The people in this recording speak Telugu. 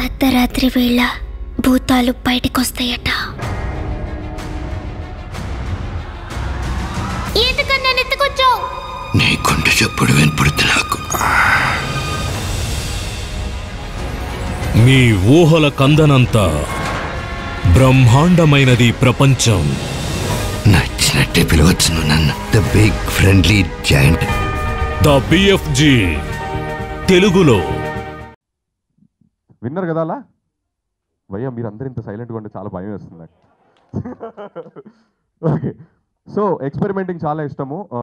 అర్ధరాత్రి వేళ భూతాలు బయటకొస్తాయట ఎందుకన్నా ఎత్తుకొచ్చావు నీ గుండె చప్పుడు వినపడుతు నాకు మీ ఊహల కందనంత బ్రహ్మాండమైనది ప్రపంచం నచ్చినట్టే పిలవచ్చును నన్ను the big friendly giant the BFG తెలుగులో విన్నారు కదా అలా భయ్యా మీరు అందరు ఇంత సైలెంట్గా ఉంటే చాలా భయం వేస్తుంది నాకు ఓకే సో ఎక్స్పెరిమెంటింగ్ చాలా ఇష్టము